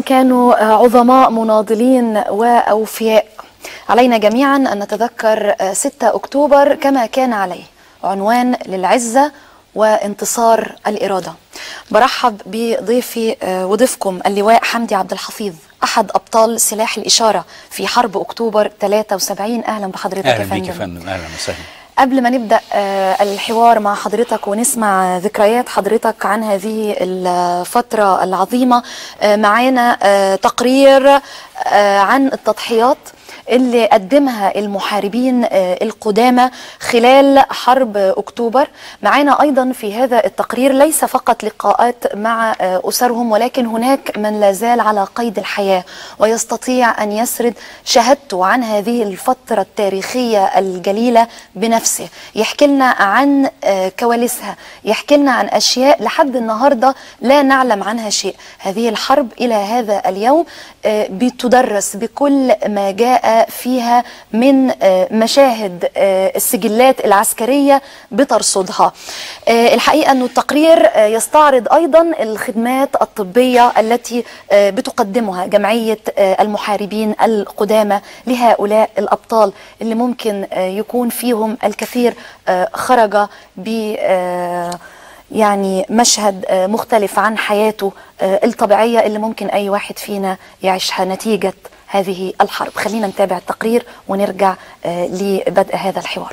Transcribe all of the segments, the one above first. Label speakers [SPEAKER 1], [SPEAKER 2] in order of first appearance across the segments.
[SPEAKER 1] كانوا عظماء مناضلين وأوفياء علينا جميعا أن نتذكر 6 أكتوبر كما كان عليه عنوان للعزة وانتصار الإرادة برحب بضيفي وضيفكم اللواء حمدي عبد الحفيظ أحد أبطال سلاح الإشارة في حرب أكتوبر 73 أهلا بحضرتك يا
[SPEAKER 2] اهلا
[SPEAKER 1] فندم
[SPEAKER 2] بيك يا فندم اهلا وسهلا
[SPEAKER 1] قبل ما نبدأ آه، الحوار مع حضرتك ونسمع ذكريات حضرتك عن هذه الفترة العظيمة آه، معانا آه، تقرير آه، عن التضحيات اللي قدمها المحاربين آه، القدامى خلال حرب أكتوبر معانا أيضا في هذا التقرير ليس فقط لقاءات مع آه، أسرهم ولكن هناك من لا زال على قيد الحياة ويستطيع أن يسرد شهادته عن هذه الفترة التاريخية الجليلة بنفسه يحكي لنا عن آه، كواليسها يحكي لنا عن أشياء لحد النهاردة لا نعلم عنها شيء هذه الحرب إلى هذا اليوم آه، بتدرس بكل ما جاء فيها من آه، مشاهد آه، السجلات العسكرية بترصدها آه، الحقيقة أن التقرير آه، يستعرض أيضا الخدمات الطبية التي آه، بتقدمها جمعية آه، المحاربين القدامى لهؤلاء الأبطال اللي ممكن آه، يكون فيهم الكثير آه، خرج ب آه، يعني مشهد آه، مختلف عن حياته آه، الطبيعية اللي ممكن أي واحد فينا يعيشها نتيجة هذه الحرب خلينا نتابع التقرير ونرجع آه، لبدء هذا الحوار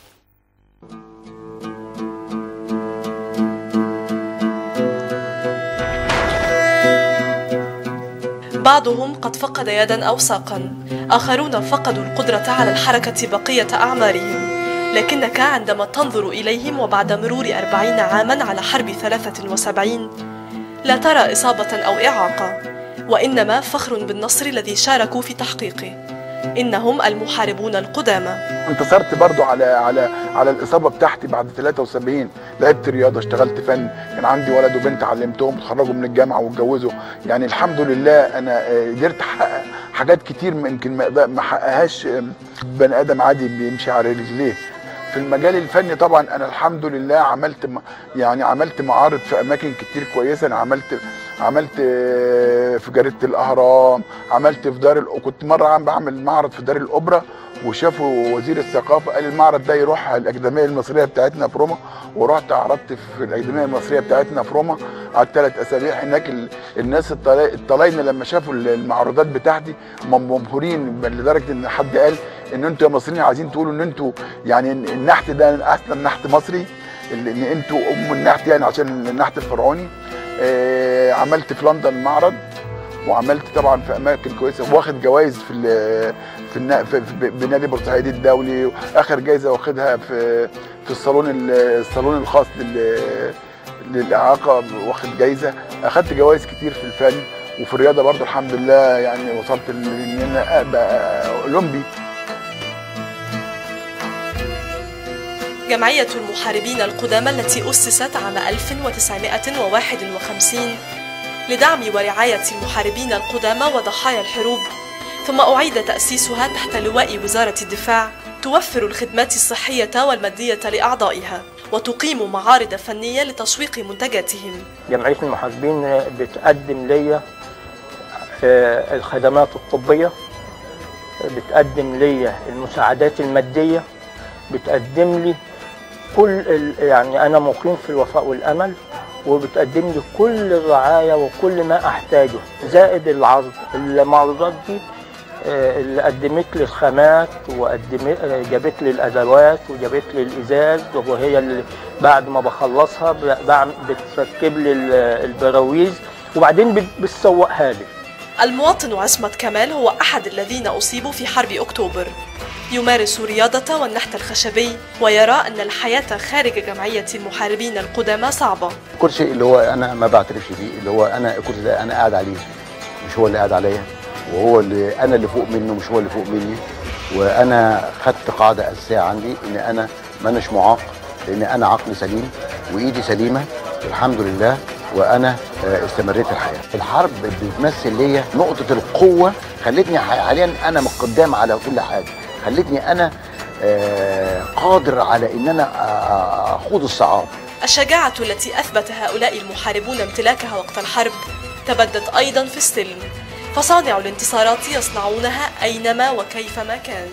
[SPEAKER 3] بعضهم قد فقد يدا أو ساقا آخرون فقدوا القدرة على الحركة بقية أعمارهم لكنك عندما تنظر إليهم وبعد مرور أربعين عاما على حرب ثلاثة وسبعين لا ترى إصابة أو إعاقة وإنما فخر بالنصر الذي شاركوا في تحقيقه إنهم المحاربون القدامى
[SPEAKER 4] انتصرت برضو على على على الاصابه بتاعتي بعد 73 لعبت رياضه اشتغلت فن كان عندي ولد وبنت علمتهم اتخرجوا من الجامعه واتجوزوا يعني الحمد لله انا آه، قدرت احقق حاجات كتير ما- يمكن ما يقدر- ما حققهاش آه، بني ادم عادي بيمشي على رجليه في المجال الفني طبعا انا الحمد لله عملت م- يعني عملت معارض في اماكن كتير كويسه انا عملت عملت آه، في جريده الاهرام عملت في دار الأ- كنت مره عم بعمل معرض في دار الاوبرا وشافوا وزير الثقافه قال المعرض ده يروح الاكاديميه المصريه بتاعتنا في روما ورحت عرضت في الاكاديميه المصريه بتاعتنا في روما قعدت ثلاث اسابيع هناك ال- الناس الطلا- الطلاينه لما شافوا المعروضات بتاعتي هم مبهورين بل لدرجه ان حد قال ان انتوا يا مصريين عايزين تقولوا ان انتوا يعني النحت ده احسن نحت مصري ان انتوا ام النحت يعني عشان النحت الفرعوني آه، عملت في لندن معرض وعملت طبعا في اماكن كويسه واخد جوائز في ال- في, النا- في, في بنادي بورسعيد الدولي اخر جايزه واخدها في في الصالون ال- الصالون الخاص لل للاعاقه واخد جايزه اخدت جوائز كتير في الفن وفي الرياضه برضو الحمد لله يعني وصلت ل- ان انا ابقى اولمبي
[SPEAKER 3] جمعية المحاربين القدامى التي أسست عام 1951 لدعم ورعاية المحاربين القدامى وضحايا الحروب ثم أعيد تأسيسها تحت لواء وزارة الدفاع توفر الخدمات الصحية والمادية لأعضائها وتقيم معارض فنية لتسويق منتجاتهم
[SPEAKER 5] جمعية المحاسبين بتقدم ليا آه، الخدمات الطبية بتقدم ليا المساعدات المادية بتقدم لي كل ال- يعني أنا مقيم في الوفاء والأمل وبتقدم لي كل الرعاية وكل ما أحتاجه زائد العرض المعروضات دي آه، اللي قدمت لي الخامات وقدمت آه، جابت لي الادوات وجابت لي الازاز وهي اللي بعد ما بخلصها ب- بعم- بتركب لي ال- البراويز وبعدين بت- بتسوقها لي
[SPEAKER 3] المواطن عصمت كمال هو أحد الذين أصيبوا في حرب أكتوبر يمارس الرياضة والنحت الخشبي ويرى أن الحياة خارج جمعية المحاربين القدامى صعبة
[SPEAKER 6] الكرسي اللي هو انا ما بعترفش بيه اللي هو انا الكرسي ده انا قاعد عليه مش هو اللي قاعد عليا وهو اللي انا اللي فوق منه مش هو اللي فوق مني وانا خدت قاعده اساسيه عندي ان انا ما اناش معاق لان انا عقلي سليم وايدي سليمه الحمد لله وانا آه، استمريت الحياه الحرب بتمثل ليا نقطه القوه خلتني حاليا انا من قدام على كل حاجه خلتني انا آه، قادر على ان انا آه، اخوض الصعاب
[SPEAKER 3] الشجاعة التي أثبت هؤلاء المحاربون امتلاكها وقت الحرب تبدت أيضا في السلم فصانع الانتصارات يصنعونها أينما وكيفما كان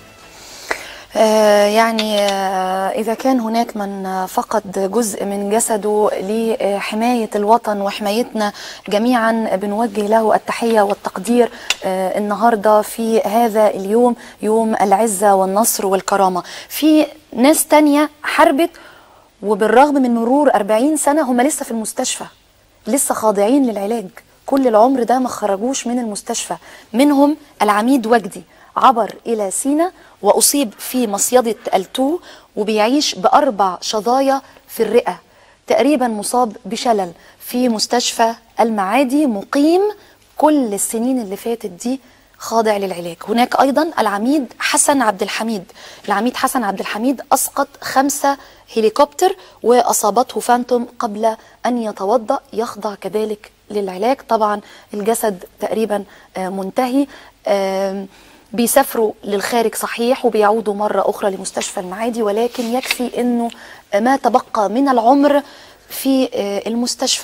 [SPEAKER 1] آه، يعني آه، إذا كان هناك من فقد جزء من جسده لحماية الوطن وحمايتنا جميعا بنوجه له التحية والتقدير آه، النهاردة في هذا اليوم يوم العزة والنصر والكرامة في ناس تانية حاربت وبالرغم من مرور 40 سنة هم لسه في المستشفى لسه خاضعين للعلاج كل العمر ده ما خرجوش من المستشفى منهم العميد وجدي عبر إلى سينا وأصيب في مصيدة التو وبيعيش بأربع شظايا في الرئة تقريبا مصاب بشلل في مستشفى المعادي مقيم كل السنين اللي فاتت دي خاضع للعلاج هناك أيضا العميد حسن عبد الحميد العميد حسن عبد الحميد أسقط خمسة هليكوبتر وأصابته فانتوم قبل أن يتوضأ يخضع كذلك للعلاج طبعا الجسد تقريبا آه، منتهي آم، بيسافروا للخارج صحيح وبيعودوا مرة أخرى لمستشفى المعادي ولكن يكفي أنه ما تبقى من العمر في آه، المستشفى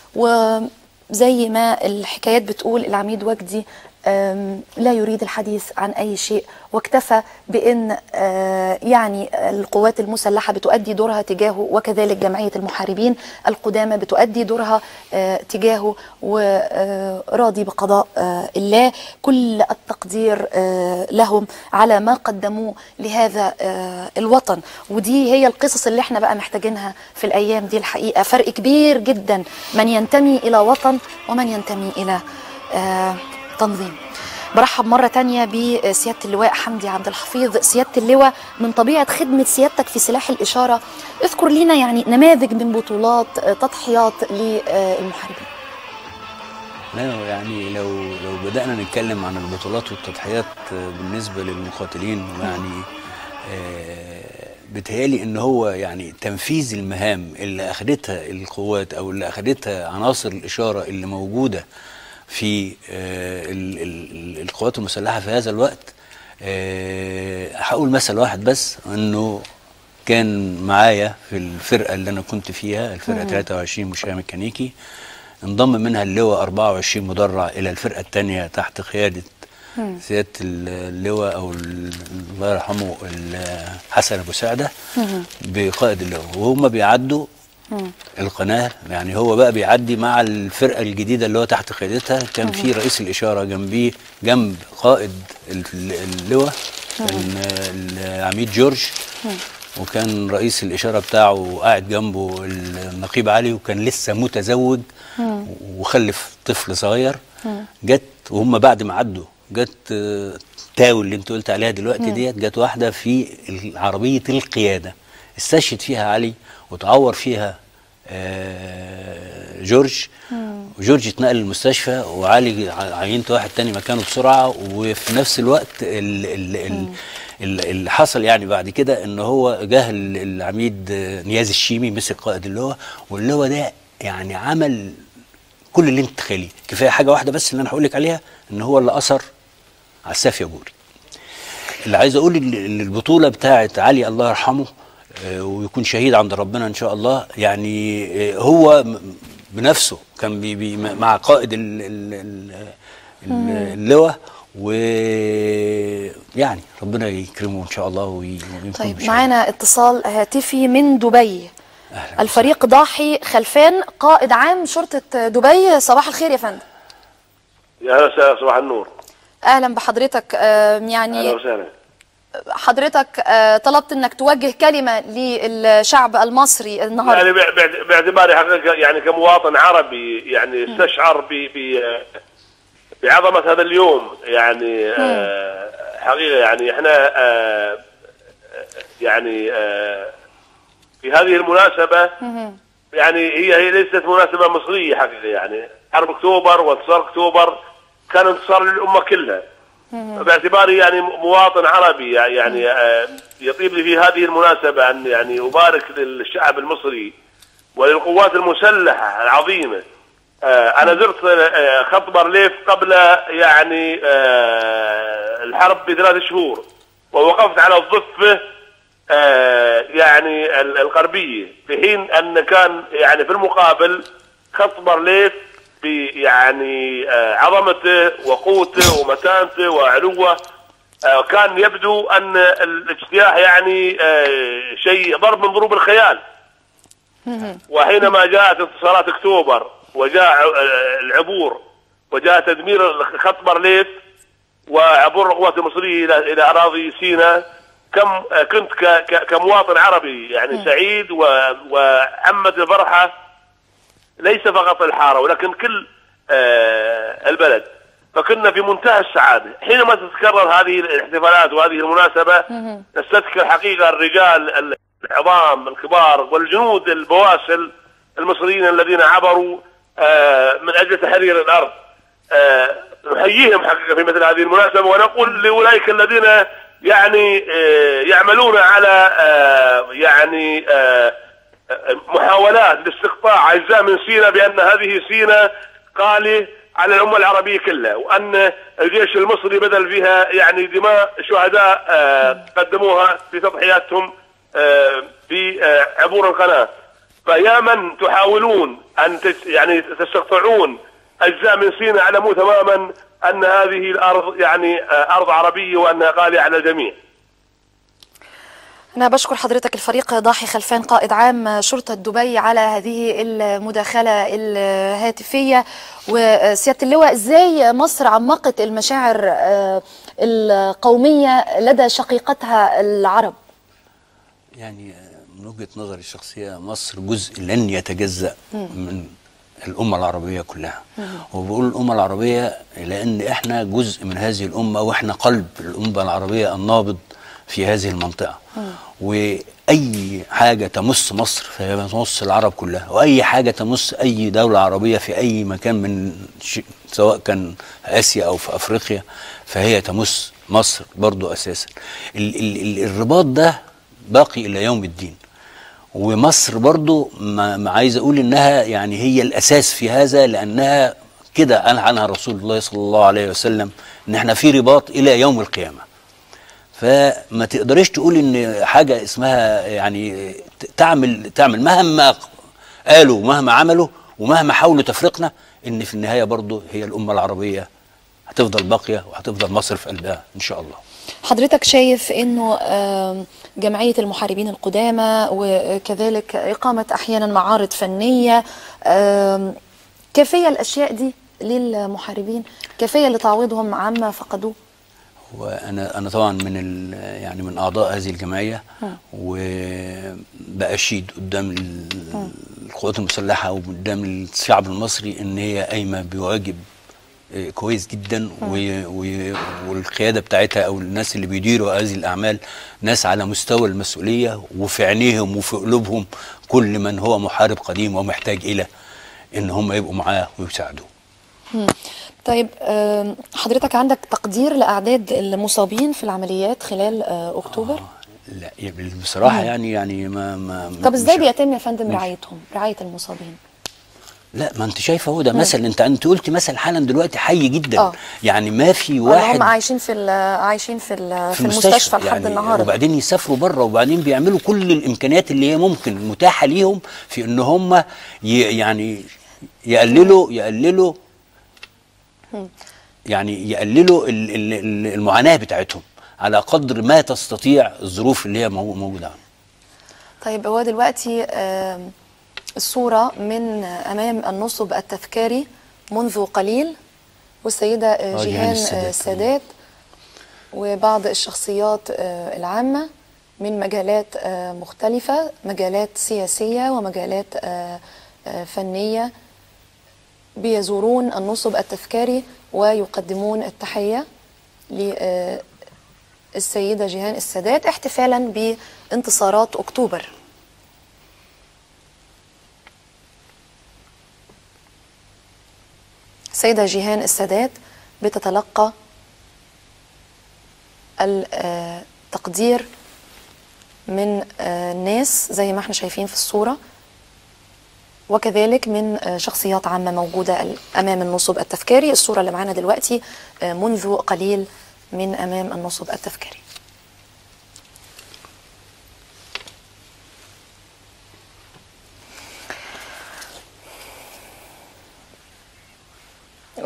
[SPEAKER 1] وزي ما الحكايات بتقول العميد وجدي آم، لا يريد الحديث عن أي شيء واكتفى بأن آه، يعني القوات المسلحة بتؤدي دورها تجاهه وكذلك جمعية المحاربين القدامى بتؤدي دورها آه، تجاهه وراضي بقضاء آه، الله كل التقدير آه، لهم على ما قدموه لهذا آه، الوطن ودي هي القصص اللي احنا بقى محتاجينها في الأيام دي الحقيقة فرق كبير جدا من ينتمي إلى وطن ومن ينتمي إلى آه، تنظيم برحب مرة تانية بسيادة اللواء حمدي عبد الحفيظ سيادة اللواء من طبيعة خدمة سيادتك في سلاح الإشارة اذكر لنا يعني نماذج من بطولات آه، تضحيات للمحاربين
[SPEAKER 2] لا يعني لو لو بدأنا نتكلم عن البطولات والتضحيات آه، بالنسبة للمقاتلين يعني آه، بتهيألي ان هو يعني تنفيذ المهام اللي اخدتها القوات او اللي اخدتها عناصر الاشاره اللي موجوده في آه، ال- ال- ال- القوات المسلحه في هذا الوقت آه، هقول مثل واحد بس انه كان معايا في الفرقه اللي انا كنت فيها الفرقه 23 مشاة ميكانيكي انضم منها اللواء 24 مدرع الى الفرقه الثانيه تحت قياده سياده اللواء او ال- الله يرحمه ال- حسن ابو سعده بقائد اللواء وهم بيعدوا القناه يعني هو بقى بيعدي مع الفرقه الجديده اللي هو تحت قيادتها كان في رئيس الاشاره جنبيه جنب قائد ال- اللواء كان العميد جورج وكان رئيس الإشارة بتاعه قاعد جنبه النقيب علي وكان لسه متزوج وخلف طفل صغير جت وهم بعد ما عدوا جت آه، تاو اللي انت قلت عليها دلوقتي ديت جت واحدة في عربية القيادة استشهد فيها علي وتعور فيها آه، جورج وجورج اتنقل المستشفى وعلي ع- عينت واحد تاني مكانه بسرعه وفي نفس الوقت ال- ال- ال- ال- اللي حصل يعني بعد كده ان هو جه ال- العميد آه، نياز الشيمي مسك قائد اللواء واللواء ده يعني عمل كل اللي انت تخيليه كفايه حاجه واحده بس اللي انا هقول لك عليها ان هو اللي اثر على السافيه جوري اللي عايز اقول ان إن البطوله بتاعت علي الله يرحمه آه، ويكون شهيد عند ربنا ان شاء الله يعني آه، هو م- بنفسه كان بي بي مع قائد ال- ال- ال- ال- اللواء ويعني ربنا يكرمه ان شاء الله وي- ويكون
[SPEAKER 1] طيب
[SPEAKER 2] شهيد.
[SPEAKER 1] معانا اتصال هاتفي من دبي
[SPEAKER 2] أهلاً
[SPEAKER 1] الفريق ضاحي خلفان قائد عام شرطة دبي صباح الخير يا فندم
[SPEAKER 7] يا اهلا وسهلا صباح النور
[SPEAKER 1] اهلا بحضرتك آه،
[SPEAKER 7] اهلا
[SPEAKER 1] يعني
[SPEAKER 7] وسهلا
[SPEAKER 1] حضرتك آه، طلبت انك توجه كلمة للشعب المصري النهارده
[SPEAKER 7] يعني بع- بعد- باعتباري حقيقه يعني كمواطن عربي يعني استشعر ب ب بعظمه هذا اليوم يعني آه، حقيقه يعني احنا آه، يعني آه، في هذه المناسبه يعني هي هي ليست مناسبه مصريه حقيقه يعني حرب اكتوبر وانتصار اكتوبر كان انتصار للامه كلها باعتباري يعني مواطن عربي يعني آه، يطيب لي في هذه المناسبة أن يعني أبارك للشعب المصري وللقوات المسلحة العظيمة آه، أنا زرت آه، خط بارليف قبل يعني آه، الحرب بثلاث شهور ووقفت على الضفة آه، يعني ال- الغربية في حين أن كان يعني في المقابل خط بارليف يعني آه، عظمته وقوته ومتانته وعلوه آه، كان يبدو ان الاجتياح يعني آه، شيء ضرب من ضروب الخيال وحينما جاءت انتصارات اكتوبر وجاء آه، العبور وجاء تدمير خط بارليف وعبور القوات المصريه الى الى اراضي سيناء كم آه، كنت ك- ك- كمواطن عربي يعني سعيد و- وعمت الفرحه ليس فقط الحاره ولكن كل آه، البلد فكنا في منتهى السعاده حينما تتكرر هذه الاحتفالات وهذه المناسبه نستذكر حقيقه الرجال العظام الكبار والجنود البواسل المصريين الذين عبروا آه، من اجل تحرير الارض آه، نحييهم حقيقه في مثل هذه المناسبه ونقول لاولئك الذين يعني آه، يعملون على آه، يعني آه، محاولات لاستقطاع اجزاء من سيناء بان هذه سيناء قاله على الامه العربيه كلها وان الجيش المصري بذل فيها يعني دماء شهداء آه، قدموها في تضحياتهم آه، في آه، عبور القناه فيا من تحاولون ان تج- يعني تستقطعون اجزاء من سيناء اعلموا تماما ان هذه الارض يعني آه، ارض عربيه وانها غاليه على الجميع
[SPEAKER 1] أنا بشكر حضرتك الفريق ضاحي خلفان قائد عام شرطة دبي على هذه المداخلة الهاتفية وسيادة اللواء إزاي مصر عمقت المشاعر آه، القومية لدى شقيقتها العرب
[SPEAKER 2] يعني من وجهة نظري الشخصية مصر جزء لن يتجزأ من الأمة العربية كلها وبقول الأمة العربية لأن إحنا جزء من هذه الأمة وإحنا قلب الأمة العربية النابض في هذه المنطقة وأي حاجة تمس مصر فهي تمس العرب كلها وأي حاجة تمس أي دولة عربية في أي مكان من ش... سواء كان آسيا أو في أفريقيا فهي تمس مصر برضو أساسا ال... ال... ال... الرباط ده باقي إلى يوم الدين ومصر برضو ما, ما عايز اقول انها يعني هي الاساس في هذا لانها كده قال عنها رسول الله صلى الله عليه وسلم ان احنا في رباط الى يوم القيامه فما تقدريش تقول ان حاجه اسمها يعني ت- تعمل تعمل مهما قالوا ومهما عملوا ومهما حاولوا تفرقنا ان في النهايه برضو هي الامه العربيه هتفضل باقيه وهتفضل مصر في قلبها ان شاء الله
[SPEAKER 1] حضرتك شايف انه آم، جمعية المحاربين القدامى وكذلك إقامة أحيانا معارض فنية آم، كافية الأشياء دي للمحاربين كافية لتعويضهم عما فقدوه
[SPEAKER 2] وانا انا طبعا من ال- يعني من اعضاء هذه الجمعيه وبأشيد قدام ال- القوات المسلحه وقدام الشعب المصري ان هي قايمه بواجب آه، كويس جدا و- و- والقياده بتاعتها او الناس اللي بيديروا هذه الاعمال ناس على مستوى المسؤوليه وفي عينيهم وفي قلوبهم كل من هو محارب قديم ومحتاج الى ان هم يبقوا معاه ويساعدوه
[SPEAKER 1] طيب آم، حضرتك عندك تقدير لأعداد المصابين في العمليات خلال آه، أكتوبر
[SPEAKER 2] لا بصراحه يعني يعني ما ما
[SPEAKER 1] طب ازاي
[SPEAKER 2] مش-
[SPEAKER 1] بيتم يا فندم
[SPEAKER 2] مش-
[SPEAKER 1] رعايتهم رعاية المصابين
[SPEAKER 2] لا ما انت شايفه هو ده مثل انت انت قلت مثل حالا دلوقتي حي جدا
[SPEAKER 1] آه.
[SPEAKER 2] يعني ما في
[SPEAKER 1] واحد
[SPEAKER 2] واحد
[SPEAKER 1] هم عايشين في ال- عايشين في ال- في المستشفى لحد
[SPEAKER 2] يعني
[SPEAKER 1] النهارده
[SPEAKER 2] وبعدين يسافروا بره وبعدين بيعملوا كل الامكانيات اللي هي ممكن متاحه ليهم في ان هم ي يعني يقللوا يقللوا يعني يقللوا ال- ال- ال- المعاناه بتاعتهم على قدر ما تستطيع الظروف اللي هي مو- موجوده عنهم.
[SPEAKER 1] طيب هو دلوقتي آم، الصورة من أمام النصب التذكاري منذ قليل والسيدة آه،
[SPEAKER 2] آه، جيهان
[SPEAKER 1] جيهان
[SPEAKER 2] السادات.
[SPEAKER 1] آه، السادات وبعض الشخصيات آه، العامة من مجالات آه، مختلفة مجالات سياسية ومجالات آه، آه، فنية بيزورون النصب التذكاري ويقدمون التحية للسيدة جيهان السادات احتفالا بانتصارات أكتوبر السيدة جيهان السادات بتتلقى التقدير من آه، الناس زي ما احنا شايفين في الصورة وكذلك من آه، شخصيات عامة موجودة ال- أمام النصب التذكاري الصورة اللي معانا دلوقتي آه، منذ قليل من أمام النصب التذكاري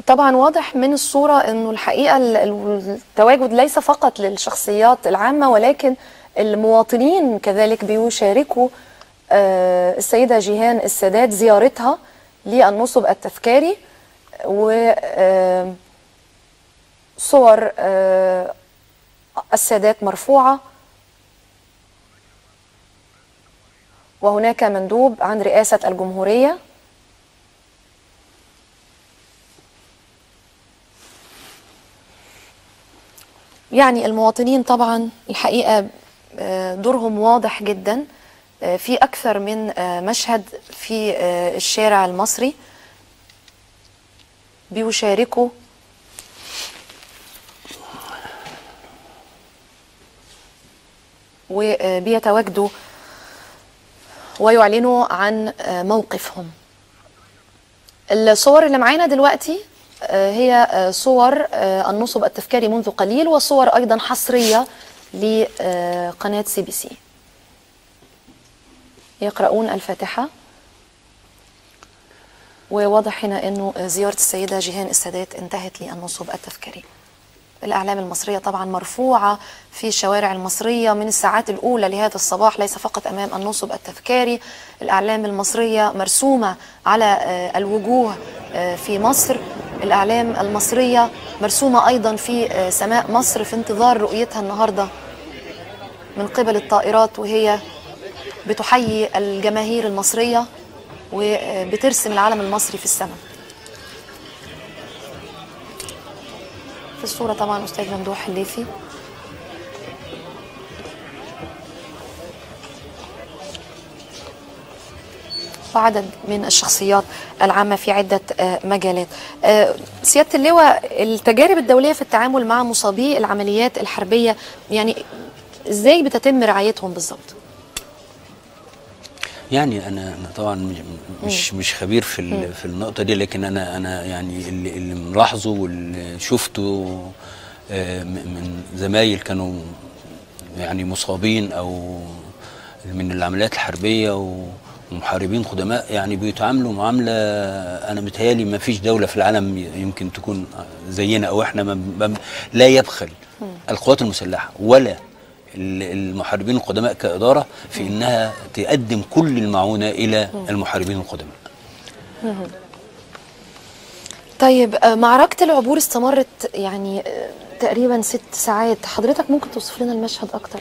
[SPEAKER 1] طبعا واضح من الصورة انه الحقيقة ال- ال- التواجد ليس فقط للشخصيات العامة ولكن المواطنين كذلك بيشاركوا آه، السيدة جيهان السادات زيارتها للنصب التذكاري و آه، صور آه، السادات مرفوعة وهناك مندوب عن رئاسة الجمهورية يعني المواطنين طبعا الحقيقة آه، دورهم واضح جدا آه، في أكثر من آه، مشهد في آه، الشارع المصري بيشاركوا وبيتواجدوا ويعلنوا عن آه، موقفهم الصور اللي معانا دلوقتي آه، هي آه، صور آه، النصب التذكاري منذ قليل وصور أيضا حصرية لقناة سي بي سي يقرؤون الفاتحة وواضح هنا أنه زيارة السيدة جيهان السادات انتهت للنصب التذكاري الأعلام المصرية طبعا مرفوعة في الشوارع المصرية من الساعات الأولى لهذا الصباح ليس فقط أمام النصب التذكاري الأعلام المصرية مرسومة على آه، الوجوه آه، في مصر الأعلام المصرية مرسومة أيضا في آه، سماء مصر في انتظار رؤيتها النهاردة من قبل الطائرات وهي بتحيي الجماهير المصرية وبترسم العلم المصري في السماء في الصورة طبعا أستاذ ممدوح الليثي وعدد من الشخصيات العامة في عدة آه، مجالات آه، سيادة اللواء التجارب الدولية في التعامل مع مصابي العمليات الحربية يعني ازاي بتتم رعايتهم بالظبط؟
[SPEAKER 2] يعني انا انا طبعا مش مش, مش خبير في ال- في النقطه دي لكن انا انا يعني اللي, اللي ملاحظه واللي شفته آه، م- من زمايل كانوا يعني مصابين او من العمليات الحربيه و- ومحاربين قدماء يعني بيتعاملوا معامله انا متهيالي ما فيش دوله في العالم ي- يمكن تكون زينا او احنا ما ما لا يبخل القوات المسلحه ولا ال- المحاربين القدماء كإدارة في إنها تقدم كل المعونة إلى المحاربين القدماء
[SPEAKER 1] طيب آه، معركة العبور استمرت يعني آه، تقريبا ست ساعات حضرتك ممكن توصف لنا المشهد أكتر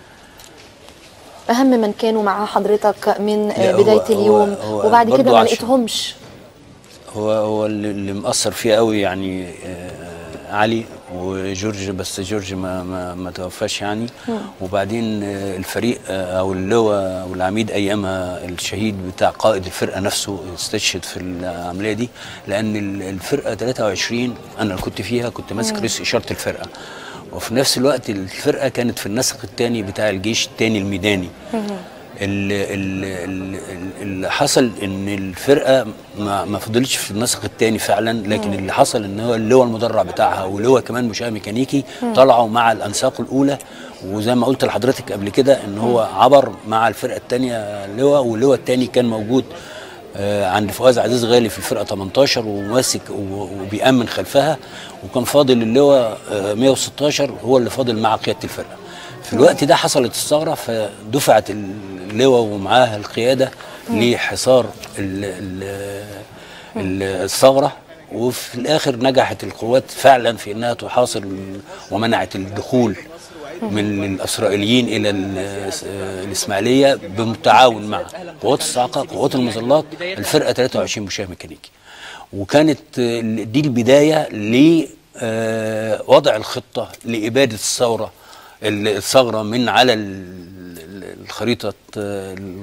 [SPEAKER 1] أهم من كانوا مع حضرتك من آه،
[SPEAKER 2] لا، هو-
[SPEAKER 1] بداية
[SPEAKER 2] هو-
[SPEAKER 1] اليوم
[SPEAKER 2] هو
[SPEAKER 1] وبعد
[SPEAKER 2] برضو
[SPEAKER 1] كده ما
[SPEAKER 2] عشان-
[SPEAKER 1] لقيتهمش
[SPEAKER 2] هو هو اللي اللي مأثر فيه قوي يعني آه، علي وجورج بس جورج ما ما, ما توفاش يعني وبعدين آه، الفريق آه، او اللواء او العميد ايامها الشهيد بتاع قائد الفرقه نفسه استشهد في العمليه دي لان ال- الفرقه 23 انا اللي كنت فيها كنت ماسك رئيس اشاره الفرقه وفي نفس الوقت الفرقه كانت في النسق الثاني بتاع الجيش الثاني الميداني اللي, اللي, اللي حصل ان الفرقه ما, ما فضلتش في النسق الثاني فعلا لكن اللي حصل ان هو اللواء المدرع بتاعها واللواء كمان مشاه ميكانيكي طلعوا مع الانساق الاولى وزي ما قلت لحضرتك قبل كده ان هو عبر مع الفرقه الثانيه لواء واللواء الثاني كان موجود آه، عند فؤاد عزيز غالي في الفرقه 18 وماسك و- وبيأمن خلفها وكان فاضل اللواء آه، 116 هو اللي فاضل مع قياده الفرقه. في الوقت ده حصلت الثغره فدفعت اللواء ومعاها القياده لحصار ال- ال- ال- الثغره وفي الاخر نجحت القوات فعلا في انها تحاصر ال- ومنعت الدخول من الاسرائيليين الى ال- الاسماعيليه بالتعاون مع قوات الصاعقه قوات المظلات الفرقه 23 مشاه ميكانيكي وكانت آه، دي البدايه لوضع الخطه لاباده الثوره ال- الثغره من على ال- ال- الخريطه آه، ال-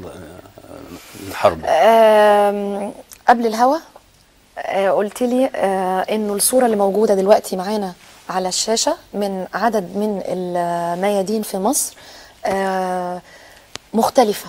[SPEAKER 2] الحرب
[SPEAKER 1] آم، قبل الهوا آه، قلت لي آه، انه الصوره اللي موجوده دلوقتي معانا على الشاشه من عدد من الميادين في مصر آه، مختلفه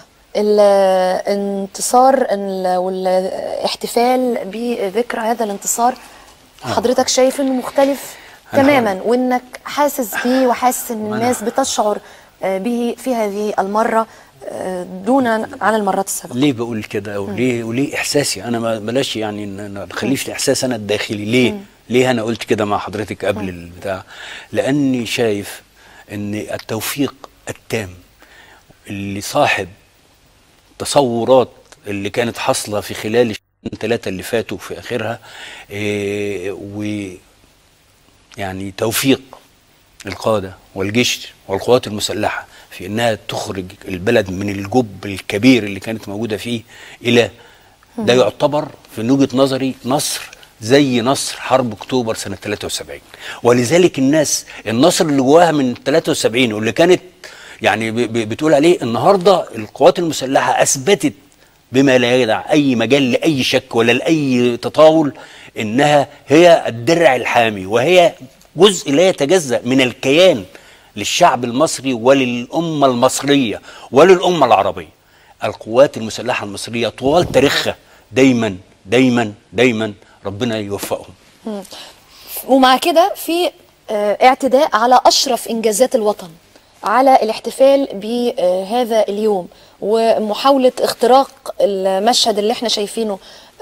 [SPEAKER 1] الانتصار ال- والاحتفال بذكرى هذا الانتصار حضرتك شايف انه مختلف
[SPEAKER 2] أنا
[SPEAKER 1] تماما وانك حاسس بيه وحاسس ان
[SPEAKER 2] وأنا-
[SPEAKER 1] الناس بتشعر آه، به في هذه المره آه، دون عن المرات السابقه
[SPEAKER 2] ليه بقول كده وليه وليه احساسي انا ما بلاش يعني إن- إن نخليه في الاحساس انا الداخلي ليه ليه انا قلت كده مع حضرتك قبل البتاع لاني شايف ان التوفيق التام اللي صاحب تصورات اللي كانت حاصله في خلال الثلاثه اللي فاتوا في اخرها إيه و يعني توفيق القاده والجيش والقوات المسلحه في انها تخرج البلد من الجب الكبير اللي كانت موجوده فيه الى ده يعتبر في وجهه نظري نصر زي نصر حرب اكتوبر سنه 73 ولذلك الناس النصر اللي جواها من 73 واللي كانت يعني ب- ب- بتقول عليه النهارده القوات المسلحه اثبتت بما لا يدع اي مجال لاي شك ولا لاي تطاول انها هي الدرع الحامي وهي جزء لا يتجزا من الكيان للشعب المصري وللامه المصريه وللامه العربيه. القوات المسلحه المصريه طوال تاريخها دايما دايما دايما ربنا يوفقهم.
[SPEAKER 1] ومع كده في آه، اعتداء على اشرف انجازات الوطن على الاحتفال بهذا اليوم ومحاوله اختراق المشهد اللي احنا شايفينه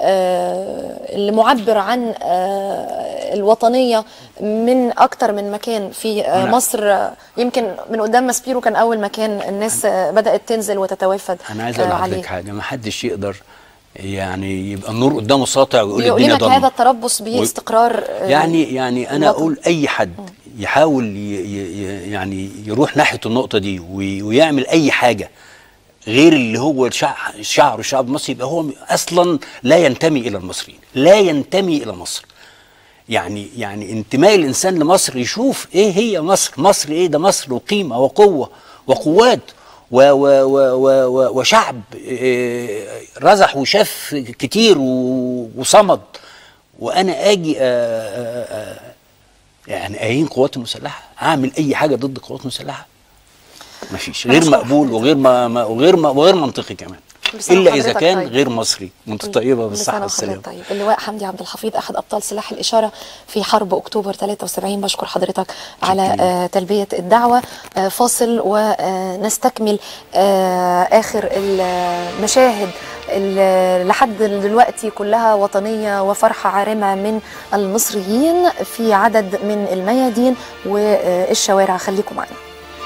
[SPEAKER 1] آه، اللي معبر عن آه، الوطنيه من اكتر من مكان في آه،
[SPEAKER 2] أنا-
[SPEAKER 1] مصر آه، يمكن من قدام ماسبيرو كان اول مكان الناس آه، بدات تنزل وتتوافد
[SPEAKER 2] انا عايز
[SPEAKER 1] آه،
[SPEAKER 2] اقول
[SPEAKER 1] عليه
[SPEAKER 2] لحضرتك حاجه ما حدش يقدر يعني يبقى النور قدامه ساطع ويقول الدنيا
[SPEAKER 1] يؤلمك
[SPEAKER 2] ضلمه
[SPEAKER 1] هذا التربص باستقرار آه،
[SPEAKER 2] يعني يعني انا
[SPEAKER 1] الوطن.
[SPEAKER 2] اقول اي حد يحاول ي ي يعني يروح ناحيه النقطه دي وي- ويعمل اي حاجه غير اللي هو الشع- شعر الشعب المصري يبقى هو اصلا لا ينتمي الى المصريين لا ينتمي الى مصر يعني يعني انتماء الانسان لمصر يشوف ايه هي مصر مصر ايه ده مصر وقيمه وقوه وقوات و و و و و وشعب إيه، رزح وشاف كتير و- وصمد وانا اجي آه، آه، آه، يعني اهين قوات المسلحه اعمل اي حاجه ضد القوات المسلحه مفيش غير
[SPEAKER 1] بشكر
[SPEAKER 2] مقبول
[SPEAKER 1] حضرتك.
[SPEAKER 2] وغير ما ما- وغير ما وغير منطقي كمان
[SPEAKER 1] كل سنة
[SPEAKER 2] الا اذا
[SPEAKER 1] وحضرتك
[SPEAKER 2] كان
[SPEAKER 1] طيب.
[SPEAKER 2] غير مصري وانت طيبه
[SPEAKER 1] كل
[SPEAKER 2] بالصحه
[SPEAKER 1] سنة
[SPEAKER 2] والسلامه
[SPEAKER 1] وحضرتك طيب اللواء حمدي عبد الحفيظ احد ابطال سلاح الاشاره في حرب اكتوبر 73 بشكر حضرتك على
[SPEAKER 2] شكراً.
[SPEAKER 1] آه تلبيه الدعوه آه فاصل ونستكمل آه اخر المشاهد اللي لحد دلوقتي كلها وطنيه وفرحه عارمه من المصريين في عدد من الميادين والشوارع خليكم معنا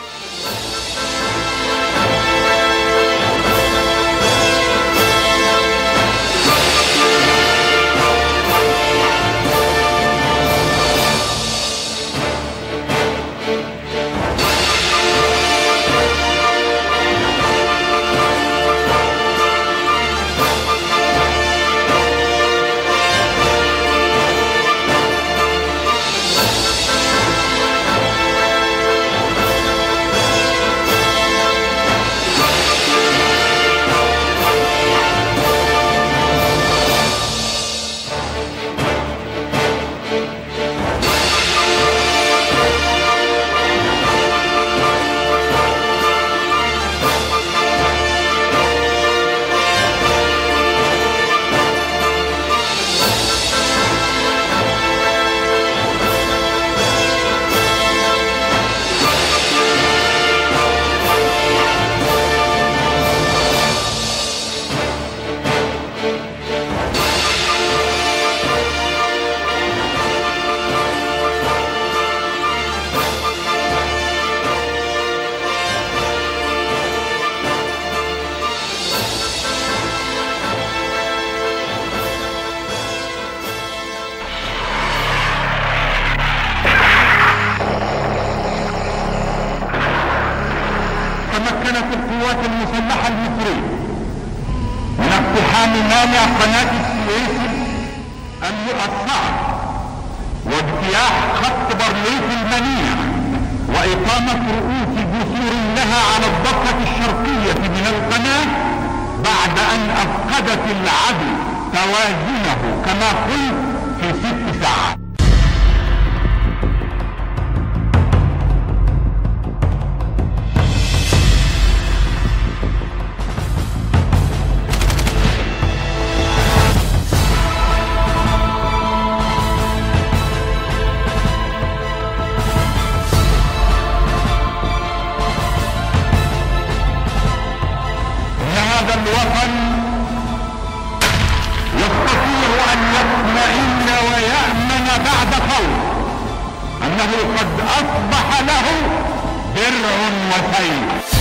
[SPEAKER 8] تمكنت القوات المسلحة المصرية من اقتحام مانع قناة السويس المؤصعة واجتياح خط بارليف المنيع وإقامة رؤوس جسور لها على الضفة الشرقية من القناة بعد أن أفقدت العدو توازنه كما قلت في ست ساعات إن هذا الوطن يستطيع أن يطمئن ويأمن أنه قد أصبح له درع وسيف